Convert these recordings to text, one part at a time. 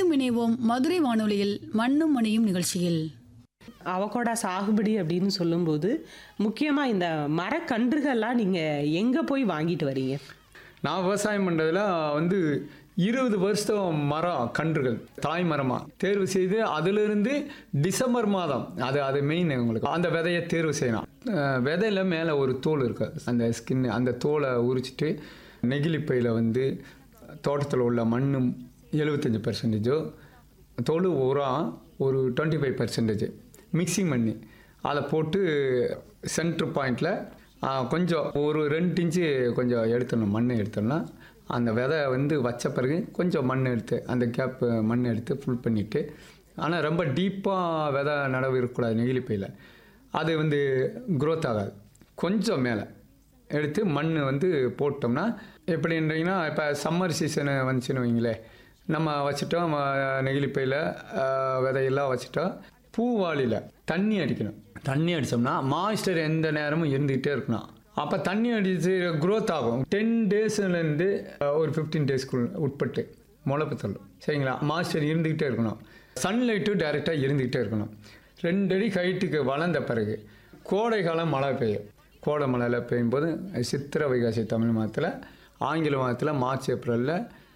மீண்டும் இணைவோம் மதுரை வானொலியில் மண்ணும் மணியும் நிகழ்ச்சியில் அவகோடா சாகுபடி அப்படின்னு சொல்லும்போது முக்கியமாக இந்த மரக்கன்றுகள்லாம் நீங்கள் எங்கே போய் வாங்கிட்டு வரீங்க நான் விவசாயம் பண்ணுறதுல வந்து இருபது வருஷம் மரம் கன்றுகள் தாய் மரமாக தேர்வு செய்து அதிலிருந்து டிசம்பர் மாதம் அது அது மெயின் உங்களுக்கு அந்த விதையை தேர்வு செய்யணும் அஹ் விதையில மேலே ஒரு தோல் இருக்கு அந்த ஸ்கின் அந்த தோலை உரிச்சிட்டு நெகிழிப்பையில் வந்து தோட்டத்தில் உள்ள மண்ணும் எழுபத்தஞ்சி பர்சன்டேஜோ தோல் உரம் ஒரு டுவெண்ட்டி ஃபைவ் பர்சன்டேஜ் மிக்சிங் பண்ணி அதை போட்டு சென்ட்ரு பாயிண்டில் கொஞ்சம் ஒரு ரெண்டு இன்ச்சு கொஞ்சம் எடுத்துடணும் மண் எடுத்தோம்னா அந்த விதை வந்து வச்ச பிறகு கொஞ்சம் மண் எடுத்து அந்த கேப் மண் எடுத்து ஃபுல் பண்ணிவிட்டு ஆனால் ரொம்ப டீப்பாக விதை நடவு இருக்கக்கூடாது நெகிழிப்பையில் அது வந்து growth ஆகாது கொஞ்சம் மேலே எடுத்து மண் வந்து போட்டோம்னா எப்படின்றீங்கன்னா இப்போ சம்மர் சீசனு வந்துச்சுன்னு வைங்களேன் நம்ம வச்சுட்டோம் அஹ், நெகிழிப்பையில் அஹ், விதையெல்லாம் வச்சுட்டோம் பூவாளியில் தண்ணி அடிக்கணும் தண்ணி அடித்தோம்னா மாய்ஸ்டர் எந்த நேரமும் இருந்துக்கிட்டே இருக்கணும் அப்போ தண்ணி அடிச்சு growth ஆகும் டென் டேஸ்லேருந்து ஒரு ஃபிஃப்டீன் டேஸ்க்குள் உட்பட்டு முளைப்பு தள்ளும் சரிங்களா மாய்ஸ்டர் இருந்துக்கிட்டே இருக்கணும் சன்லைட்டு டைரெக்டாக இருந்துக்கிட்டே இருக்கணும் ரெண்டு அடி ஹைட்டுக்கு வளர்ந்த பிறகு கோடை காலம் மழை பெய்யும் கோடை மழையில் பெய்யும்போது சித்திரை வைகாசி தமிழ் மாதத்தில் ஆங்கில மாதத்தில் மார்ச் ஏப்ரலில்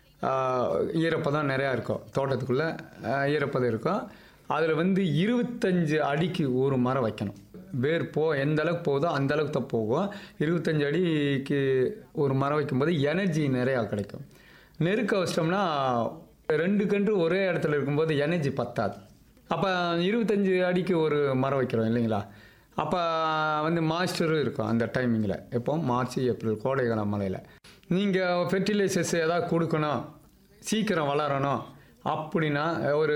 ஈரப்பதம் நிறையா இருக்கும் தோட்டத்துக்குள்ளே ஆஹ், ஈரப்பதம் இருக்கும் அதில் வந்து இருபத்தஞ்சு அடிக்கு ஒரு மரம் வைக்கணும் வேர் போ எந்த அளவுக்கு போகுதோ அந்த அளவுக்கு தான் போகும் இருபத்தஞ்சு அடிக்கு ஒரு மரம் வைக்கும்போது எனர்ஜி நிறையா கிடைக்கும் நெருக்க வச்சிட்டோம்னா ரெண்டு கன்று ஒரே இடத்துல இருக்கும்போது எனர்ஜி பத்தாது அப்போ இருபத்தஞ்சு அடிக்கு ஒரு மரம் வைக்கிறோம் இல்லைங்களா அப்போ வந்து மாய்ஸ்டரும் இருக்கும் அந்த டைமிங்கில் எப்போ மார்ச் ஏப்ரல் கோடைக்கால மழையில் நீங்கள் ஃபெர்டிலைசர்ஸ் ஏதாவது கொடுக்கணும் சீக்கிரம் வளரணும் அப்படின்னா ஒரு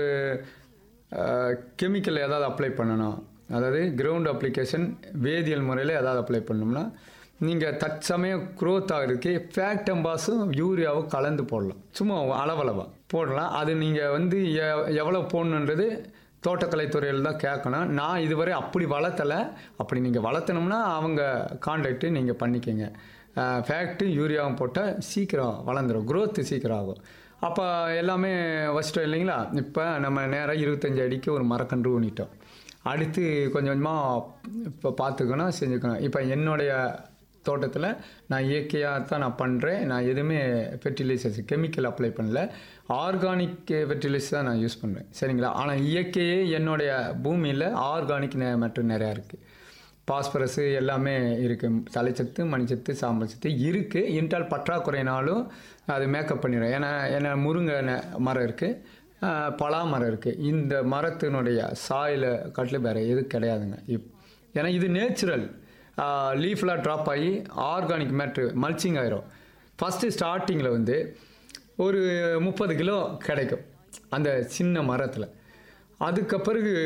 கெமிக்கல் ஏதாவது அப்ளை பண்ணணும் அதாவது கிரவுண்ட் அப்ளிகேஷன் வேதியியல் முறையில் ஏதாவது அப்ளை பண்ணோம்னா நீங்கள் தற்சமயம் க்ரோத் ஆகிறதுக்கு ஃபேக்டம்பாஸும் யூரியாவும் கலந்து போடலாம் சும்மா அளவளவாக போடலாம் அது நீங்கள் வந்து எ- எவ்வளோ போடணுன்றது தோட்டக்கலைத்துறையில் தான் கேட்கணும் நான் இதுவரை அப்படி வளர்த்தலை அப்படி நீங்கள் வளர்த்தணும்னா அவங்க கான்டாக்ட்டு நீங்கள் பண்ணிக்கங்க ஃபேக்ட்டு யூரியாவும் போட்டால் சீக்கிரம் வளர்ந்துடும் growth சீக்கிரம் ஆகும் அப்போ எல்லாமே வச்சிட்டோம் இல்லைங்களா இப்போ நம்ம நேராக இருபத்தஞ்சி அடிக்கு ஒரு மரக்கன்று ஊனிட்டோம் அடுத்து கொஞ்சம் கொஞ்சமாக இப்போ பார்த்துக்கணும் செஞ்சுக்கணும் இப்போ என்னுடைய தோட்டத்தில் நான் இயற்கையாக தான் நான் பண்ணுறேன் நான் எதுவுமே ஃபெர்டிலைசர்ஸ் கெமிக்கல் அப்ளை பண்ணல ஆர்கானிக் ஃபெர்டிலைசர் தான் நான் யூஸ் பண்ணுறேன் சரிங்களா ஆனால் இயற்கையே என்னுடைய பூமியில் ஆர்கானிக் மேட்ரு நிறையா இருக்குது பாஸ்பரஸ் எல்லாமே இருக்குது தலைச்சத்து மணிச்சத்து சாம்பல் சத்து இருக்குது இன்றால் பற்றாக்குறைனாலும் அது மேக்கப் பண்ணிடும் ஏன்னா ஏன்னா முருங்கை ந- மரம் இருக்குது பலா மரம் இருக்குது இந்த மரத்தினுடைய சாயில கட்டில் வேறு எதுவும் கிடையாதுங்க இப் ஏன்னா இது நேச்சுரல் லீஃப்லாம் ட்ராப் ஆகி ஆர்கானிக் மேட்ரு மல்ச்சிங் ஆயிரும் ஃபஸ்ட்டு ஸ்டார்டிங்கில் வந்து ஒரு முப்பது கிலோ கிடைக்கும் அந்த சின்ன மரத்தில் அதுக்கு பிறகு